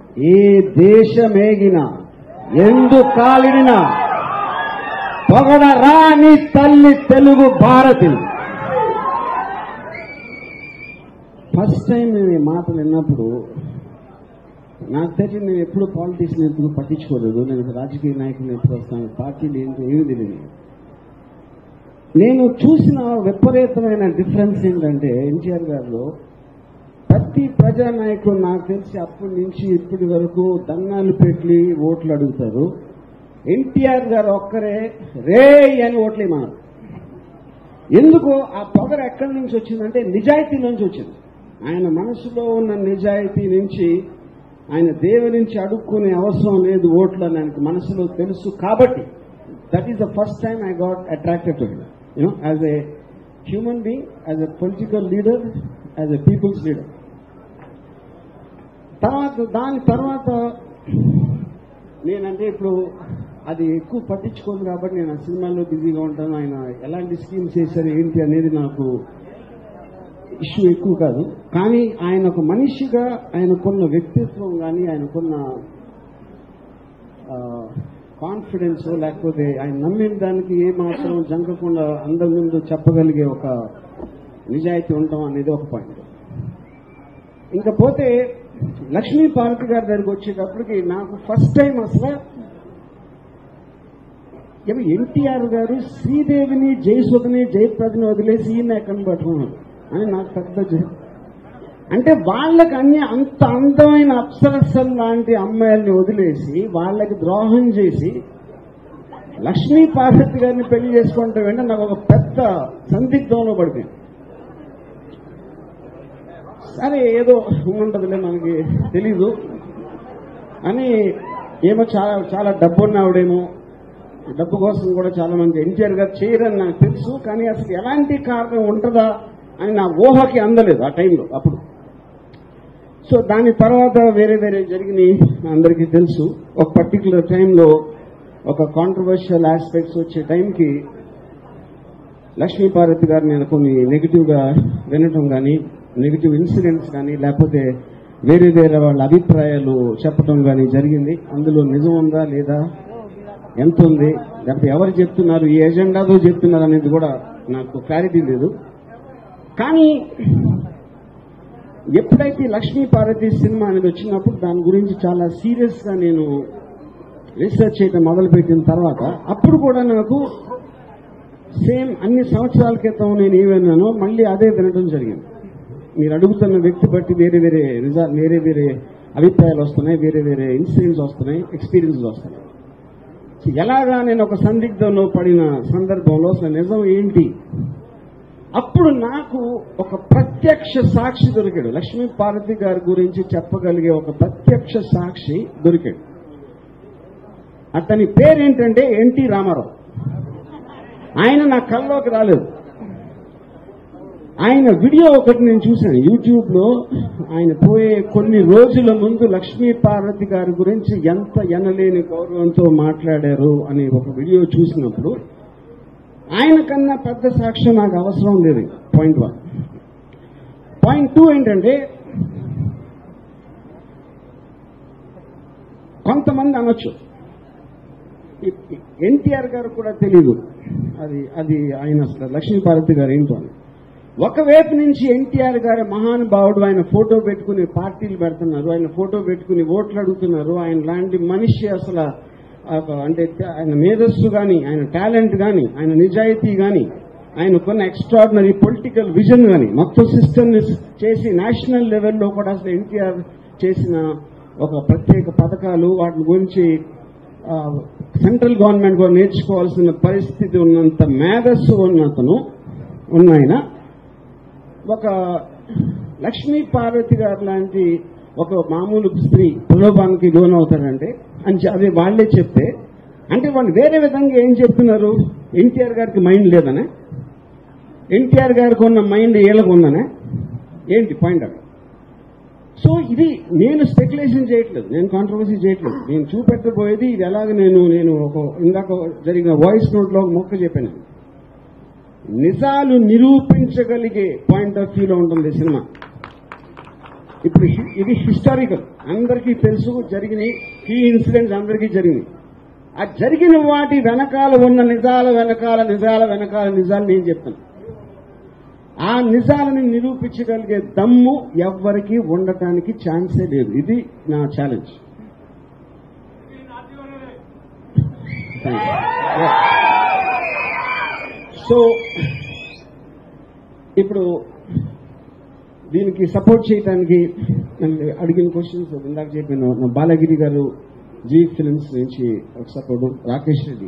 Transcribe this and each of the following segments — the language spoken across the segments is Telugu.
ఏ దేశమేగినా ఎందు కాలిడినా పొగడ రాని తల్లి తెలుగు భారతి ఫస్ట్ టైం నేను ఈ మాటలు విన్నప్పుడు నాకు తెలిసి నేను ఎప్పుడు పాలిటిక్స్ ఎప్పుడు పట్టించుకోలేదు నేను రాజకీయ నాయకులు ఎప్పుడు వస్తాను పార్టీలు ఏంటో ఏమి తెలియదు నేను చూసిన విపరీతమైన డిఫరెన్స్ ఏంటంటే ఎన్టీఆర్ గారిలో ప్రతి ప్రజానాయకుడు నాకు తెలిసి అప్పటి నుంచి ఇప్పటి వరకు దండాలు పెట్టి ఓట్లు అడుగుతారు ఎన్టీఆర్ గారు ఒక్కరే రే అని ఓట్లు ఇమ్మన్నారు ఎందుకు ఆ పొగరు ఎక్కడి నుంచి వచ్చిందంటే నిజాయితీ నుంచి వచ్చింది ఆయన మనసులో ఉన్న నిజాయితీ నుంచి ఆయన దేవుని నుంచి అడుక్కునే అవసరం లేదు ఓట్లు అని ఆయనకు మనసులో తెలుసు కాబట్టి that is the first time I got attracted to him you know as a human being as a political leader as a people's leader తర్వాత దాని తర్వాత నేనంటే ఇప్పుడు అది ఎక్కువ పట్టించుకోను కాబట్టి నేను ఆ సినిమాల్లో బిజీగా ఉంటాను ఆయన ఎలాంటి స్కీమ్స్ చేశారు ఏంటి అనేది నాకు ఇష్యూ ఎక్కువ కాదు కానీ ఆయన ఒక మనిషిగా ఆయనకున్న వ్యక్తిత్వం కానీ ఆయనకున్న కాన్ఫిడెన్స్ లేకపోతే ఆయన నమ్మిన దానికి ఏ మాత్రం జంకకుండా అందరి ముందు చెప్పగలిగే ఒక నిజాయితీ ఉండటం అనేది ఒక పాయింట్ ఇంకా పోతే లక్ష్మీ పార్వతి గారి దగ్గరికి వచ్చేటప్పటికి నాకు ఫస్ట్ టైం అసలు ఏమో ఎన్టీఆర్ గారు శ్రీదేవిని జయసుధని జయప్రదని వదిలేసి ఈయన ఎక్కడ పట్టుకున్నారు అని నాకు పెద్ద జ- అంటే వాళ్ళకి అన్ని అంత అందమైన అప్సరసల్ లాంటి అమ్మాయిల్ని వదిలేసి వాళ్ళకి ద్రోహం చేసి లక్ష్మీ పార్వతి గారిని పెళ్లి చేసుకుంటే వెంటనే నాకు ఒక పెద్ద సందిగ్ధంలో పడిపోయింది సరే ఏదో ఉంటుందిలే మనకి తెలీదు అని ఏమో చాలా చాలా డబ్బు ఉన్నావిడేమో డబ్బు కోసం కూడా చాలా మంది ఎన్టీఆర్ గారు చేయరని నాకు తెలుసు కానీ అసలు ఎలాంటి కారణం ఉంటుందా అని నా ఊహకి అందలేదు ఆ టైంలో అప్పుడు సో దాని తర్వాత వేరే వేరే జరిగినాయి అందరికీ తెలుసు ఒక పర్టికులర్ టైంలో ఒక కాంట్రవర్షియల్ ఆస్పెక్ట్స్ వచ్చే టైంకి లక్ష్మీ పార్వతి గారు నేను కొన్ని నెగిటివ్ గా వినటం కానీ నెగిటివ్ ఇన్సిడెంట్స్ కానీ లేకపోతే వేరే వేరే వాళ్ళ అభిప్రాయాలు చెప్పడం కానీ జరిగింది అందులో నిజం ఉందా లేదా ఎంత ఉంది లేకపోతే ఎవరు చెప్తున్నారు ఈ ఎజెండాతో చెప్తున్నారు అనేది కూడా నాకు క్లారిటీ లేదు కానీ ఎప్పుడైతే లక్ష్మీ పార్వతి సినిమా అనేది వచ్చినప్పుడు దాని గురించి చాలా సీరియస్ గా నేను రీసెర్చ్ చేయడం మొదలుపెట్టిన తర్వాత అప్పుడు కూడా నాకు సేమ్ అన్ని సంవత్సరాల క్రితం నేను ఏ విన్నానో మళ్ళీ అదే వినడం జరిగింది మీరు అడుగుతున్న వ్యక్తి బట్టి వేరే వేరే రిజల్ట్ వేరే వేరే అభిప్రాయాలు వస్తున్నాయి వేరే వేరే ఇన్సిడెంట్స్ వస్తున్నాయి ఎక్స్పీరియన్స్లు వస్తున్నాయి సో ఎలాగా నేను ఒక సందిగ్ధంలో పడిన సందర్భంలో అసలు నిజం ఏంటి అప్పుడు నాకు ఒక ప్రత్యక్ష సాక్షి దొరికాడు లక్ష్మీ పార్వతి గారి గురించి చెప్పగలిగే ఒక ప్రత్యక్ష సాక్షి దొరికాడు అతని పేరేంటంటే ఎన్టీ రామారావు ఆయన నా కల్లోకి రాలేదు ఆయన వీడియో ఒకటి నేను చూశాను యూట్యూబ్ లో ఆయన పోయే కొన్ని రోజుల ముందు లక్ష్మీ పార్వతి గారి గురించి ఎంత ఎనలేని గౌరవంతో మాట్లాడారు అనే ఒక వీడియో చూసినప్పుడు ఆయన కన్నా పెద్ద సాక్ష్యం నాకు అవసరం లేదు పాయింట్ వన్ పాయింట్ టూ ఏంటంటే కొంతమంది అనొచ్చు ఎన్టీఆర్ గారు కూడా తెలీదు అది అది ఆయన అసలు లక్ష్మీపార్వతి గారు ఏంటో అని ఒకవైపు నుంచి ఎన్టీఆర్ గారి మహానుభావుడు ఆయన ఫోటో పెట్టుకుని పార్టీలు పెడుతున్నారు ఆయన ఫోటో పెట్టుకుని ఓట్లు అడుగుతున్నారు ఆయన లాంటి మనిషి అసలు ఆ, అంటే ఆయన మేధస్సు గాని ఆయన టాలెంట్ గాని ఆయన నిజాయితీ గాని ఆయన కొన్న ఎక్స్ట్రాడినరీ పొలిటికల్ విజన్ గాని మొత్తం సిస్టమ్ చేసి నేషనల్ లెవెల్లో కూడా అసలు ఎన్టీఆర్ చేసిన ఒక ప్రత్యేక పథకాలు వాటి గురించి ఆ, సెంట్రల్ గవర్నమెంట్ కూడా నేర్చుకోవాల్సిన పరిస్థితి ఉన్నంత మేధస్సు ఉన్న అతను ఉన్న ఆయన ఒక లక్ష్మీ పార్వతి గారు లాంటి ఒక మామూలు స్త్రీ ప్రలోభానికి లోనవుతారంటే అని చె- అదే వాళ్లే చెప్తే అంటే వాళ్ళు వేరే విధంగా ఏం చెప్తున్నారు ఎన్టీఆర్ గారికి మైండ్ లేదనే ఎన్టీఆర్ గారికి ఉన్న మైండ్ వీళ్ళకు ఉందనే ఏంటి పాయింట్ అక్కడ సో ఇది నేను స్పెక్యులేషన్ చేయట్లేదు నేను కాంట్రవర్సీ చేయట్లేదు నేను చూపెట్టబోయేది ఇది ఎలాగ నేను నేను ఒక ఇందాక జరిగిన వాయిస్ నోట్ లో ఒక మొక్క చెప్పాను నిజాలు నిరూపించగలిగే పాయింట్ ఆఫ్ వ్యూలో ఉంటుంది సినిమా ఇప్పుడు హి- ఇది హిస్టారికల్ అందరికీ తెలుసు జరిగిన కీ ఇన్సిడెంట్స్ అందరికీ జరిగినాయి ఆ జరిగిన వాటి వెనకాల ఉన్న నిజాల వెనకాల నిజాల వెనకాల నిజాలు నేను చెప్తాను ఆ నిజాలని నిరూపించగలిగే దమ్ము ఎవ్వరికి ఉండటానికి ఛాన్సే లేదు ఇది నా ఛాలెంజ్ సో ఇప్పుడు దీనికి సపోర్ట్ చేయడానికి నన్ను అడిగిన క్వశ్చన్స్ ఇందాక చెప్పాను నా బాలగిరి గారు జీ ఫిల్మ్స్ నుంచి ఒక సపోర్ట్ రాకేష్ రెడ్డి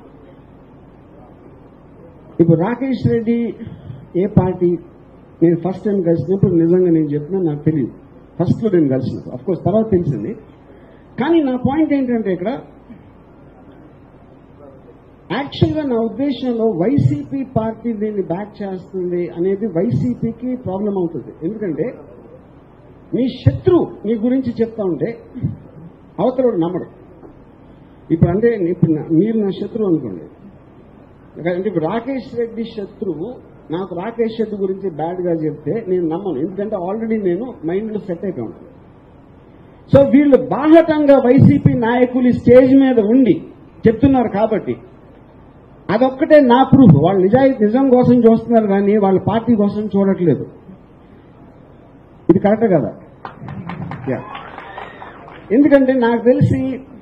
ఇప్పుడు రాకేష్ రెడ్డి ఏ పార్టీ నేను ఫస్ట్ టైం కలిసినప్పుడు నిజంగా నేను చెప్పినా నాకు తెలియదు ఫస్ట్ లో నేను కలిసినప్పుడు అఫ్ కోర్స్ తర్వాత తెలిసింది కానీ నా పాయింట్ ఏంటంటే ఇక్కడ యాక్చువల్గా నా ఉద్దేశంలో వైసీపీ పార్టీ దీన్ని బ్యాక్ చేస్తుంది అనేది వైసీపీకి ప్రాబ్లం అవుతుంది ఎందుకంటే నీ శత్రువు నీ గురించి చెప్తా ఉంటే అవతలడు నమ్మడు ఇప్పుడు అంటే ఇప్పుడు నా- మీరు నా శత్రువు అనుకోండి అంటే ఇప్పుడు రాకేష్ రెడ్డి శత్రువు నాకు రాకేష్ రెడ్డి గురించి బ్యాడ్ గా చెప్తే నేను నమ్మను ఎందుకంటే ఆల్రెడీ నేను మైండ్ లో సెట్ అయిపోయి ఉంటాను సో వీళ్ళు బాహటంగా వైసీపీ నాయకులు ఈ స్టేజ్ మీద ఉండి చెప్తున్నారు కాబట్టి అదొక్కటే నా ప్రూఫ్ వాళ్ళు నిజాయితీ నిజం కోసం చూస్తున్నారు కానీ వాళ్ళ పార్టీ కోసం చూడట్లేదు ఇది కరెక్ట్ కదా యా. ఎందుకంటే నాకు తెలిసి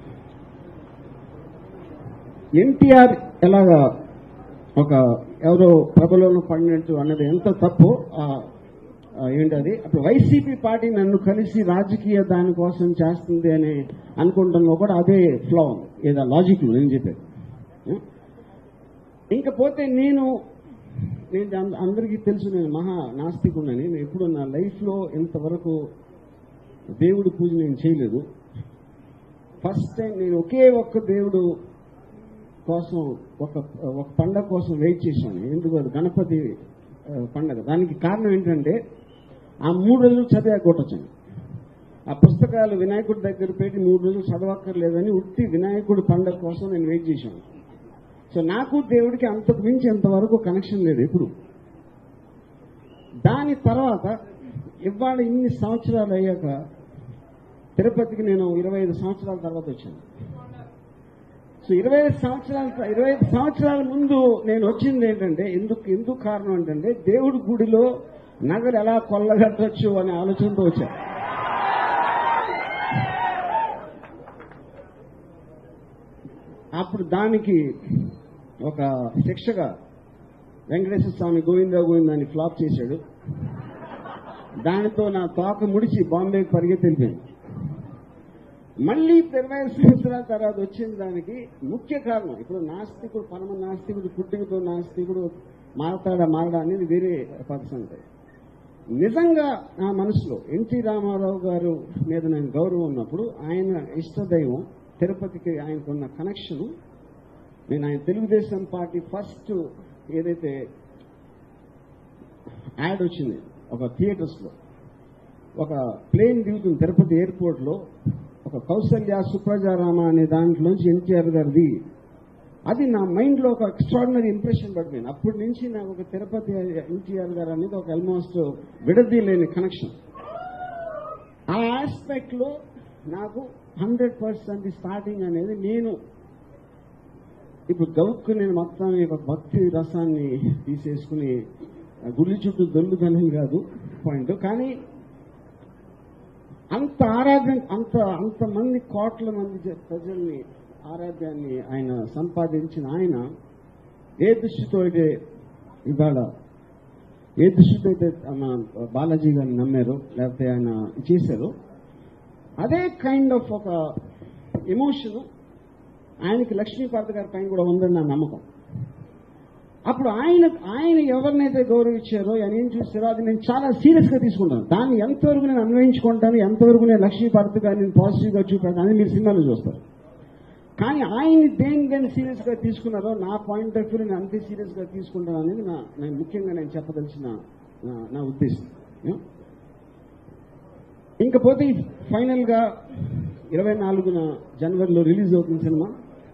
ఎన్టీఆర్ ఎలాగా ఒక ఎవరో ప్రభలోను పడినట్టు అన్నది ఎంత తప్పు ఆ, ఆ, ఏంటది అప్పుడు వైసీపీ పార్టీ నన్ను కలిసి రాజకీయ దానికోసం చేస్తుంది అని అనుకుంటున్నా కూడా అదే ఫ్లో ఉంది ఏదో లాజిక్ నేను చెప్పేది ఆ? ఇంకపోతే నేను నేను అంద- అందరికీ తెలుసు నేను మహా నాస్తికున్నని నేను ఎప్పుడు నా లైఫ్ లో ఇంతవరకు దేవుడి పూజ నేను చేయలేదు ఫస్ట్ టైం నేను ఒకే ఒక్క దేవుడు కోసం ఒక ఒక పండగ కోసం వెయిట్ చేశాను ఎందుకు అది గణపతి ఆ, పండగ దానికి కారణం ఏంటంటే ఆ మూడు రోజులు చదివా కొట్టొచ్చాను ఆ పుస్తకాలు వినాయకుడి దగ్గర పెట్టి మూడు రోజులు చదవక్కర్లేదని ఉట్టి వినాయకుడి పండగ కోసం నేను వెయిట్ చేశాను సో నాకు దేవుడికి అంతకు మించి ఎంతవరకు కనెక్షన్ లేదు ఎప్పుడు దాని తర్వాత ఇవాళ ఇన్ని సంవత్సరాలు అయ్యాక తిరుపతికి నేను ఇరవై ఐదు సంవత్సరాల తర్వాత వచ్చాను సో ఇరవై ఐదు సంవత్సరాల ఇరవై ఐదు సంవత్సరాల ముందు నేను వచ్చింది ఏంటంటే ఎందుకు ఎందుకు కారణం ఏంటంటే దేవుడి గుడిలో నగలు ఎలా కొల్లగట్టవచ్చు అనే ఆలోచనతో వచ్చాను అప్పుడు దానికి ఒక శిక్షగా వెంకటేశ్వర స్వామి గోవింద గోవింద అని ఫ్లాప్ చేశాడు దానితో నా తోక ముడిచి బాంబేకి పరిగెత్తి వెళ్ళిపోయింది మళ్ళీ ఇరవై ఐదు సంవత్సరాల తర్వాత వచ్చిన దానికి ముఖ్య కారణం ఇప్పుడు నాస్తికుడు పరమ నాస్తికుడు పుట్టినతో నాస్తికుడు మారతాడా మారడా అనేది వేరే పర్సన్ నిజంగా నా మనసులో ఎన్టీ రామారావు గారు మీద నేను గౌరవం ఉన్నప్పుడు ఆయన ఇష్టదైవం తిరుపతికి ఆయనకున్న కనెక్షన్ నేను ఆయన తెలుగుదేశం పార్టీ ఫస్ట్ ఏదైతే యాడ్ వచ్చింది ఒక థియేటర్స్ లో ఒక ప్లేన్ దిగుతుంది తిరుపతి ఎయిర్పోర్ట్ లో ఒక కౌసల్య సుప్రజారామ అనే దాంట్లోంచి ఎన్టీఆర్ గారిది అది నా మైండ్ లో ఒక ఎక్స్ట్రాడినరీ ఇంప్రెషన్ పడిపోయింది అప్పటి నుంచి నాకు ఒక తిరుపతి ఎన్టీఆర్ గారు అనేది ఒక ఆల్మోస్ట్ విడదీయలేని కనెక్షన్ ఆ ఆస్పెక్ట్ లో నాకు హండ్రెడ్ పర్సెంట్ స్టార్టింగ్ అనేది నేను ఇప్పుడు గౌక్కు నేను మొత్తం ఈ ఒక భక్తి రసాన్ని తీసేసుకుని ఆ గుడి చుట్టూ దొల్లుదని కాదు పాయింట్ కానీ అంత ఆరాధ్యం అంత అంతమంది కోట్ల మంది జ- ప్రజల్ని ఆరాధ్యాన్ని ఆయన సంపాదించిన ఆయన ఏ దృష్టితో అయితే ఇవాళ ఏ దృష్టితో అయితే మన బాలాజీ గారిని నమ్మారో లేకపోతే ఆయన చేశారో అదే కైండ్ ఆఫ్ ఒక ఎమోషన్ ఆయనకి లక్ష్మీపార్త గారి పైన కూడా ఉందని నా నమ్మకం అప్పుడు ఆయన ఆయన ఎవరినైతే గౌరవించారో ఆయన ఏం చూస్తారో అది నేను చాలా సీరియస్ గా తీసుకుంటాను దాన్ని ఎంతవరకు నేను అన్వయించుకుంటాను ఎంతవరకు నేను లక్ష్మీపార్త గారిని పాజిటివ్ గా చూపెడతాను అని మీరు సినిమాలో చూస్తారు కానీ ఆయన్ని దేని దేని సీరియస్ గా తీసుకున్నారో నా పాయింట్ ఆఫ్ వ్యూ నేను అంతే సీరియస్ గా తీసుకుంటాను అనేది నా నేను ముఖ్యంగా నేను చెప్పదలిచిన నా- నా ఉద్దేశం Yeah? ఇంకపోతే ఫైనల్ గా ఇరవై నాలుగున జనవరిలో రిలీజ్ అవుతుంది సినిమా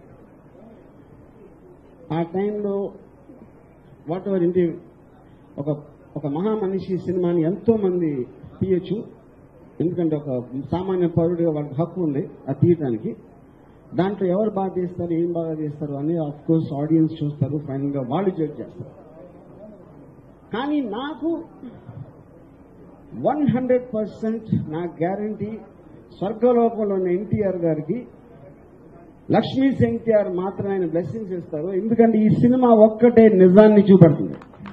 ఆ టైంలో వాట్ ఎవర్ ఇంటి ఒక ఒక మహామనిషి సినిమాని ఎంతో మంది తీయచ్చు ఎందుకంటే ఒక సామాన్య పౌరుడిగా వాళ్ళకి హక్కు ఉంది అది తీయటానికి దాంట్లో ఎవరు బాగా తీస్తారు ఏం బాగా తీస్తారు అని ఆఫ్ కోర్స్ ఆడియన్స్ చూస్తారు ఫైనల్ గా వాళ్ళు జడ్జ్ చేస్తారు కానీ నాకు వన్ హండ్రెడ్ పర్సెంట్ నా గ్యారంటీ స్వర్గలోకంలో ఉన్న ఎన్టీఆర్ గారికి లక్ష్మీ ఎన్టీఆర్ మాత్రమే ఆయన బ్లెస్సింగ్స్ ఇస్తారు ఎందుకంటే ఈ సినిమా ఒక్కటే నిజాన్ని చూపెడుతుంది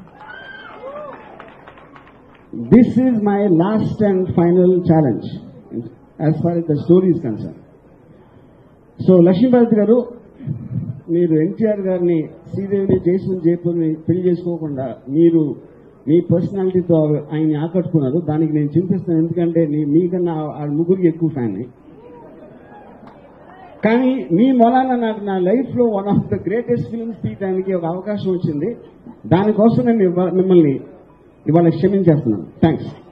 this is my last and final challenge as far the story is concern so Lakshmi Bharathi garu మీరు ఎన్టీఆర్ గారిని శ్రీదేవిని జయసుని జయపూర్ని పెళ్లి చేసుకోకుండా మీరు మీ పర్సనాలిటీతో ఆయన్ని ఆకట్టుకున్నారు దానికి నేను చింతిస్తాను ఎందుకంటే నీ- మీకన్నా ఆ ముగ్గురికి ఎక్కువ ఫ్యాన్ కానీ మీ మూలాన నాకు నా లైఫ్ లో one of the greatest films తీయడానికి ఒక అవకాశం వచ్చింది దానికోసం నేను ఇవ్వ- మిమ్మల్ని ఇవాళ క్షమించేస్తున్నాను థ్యాంక్స్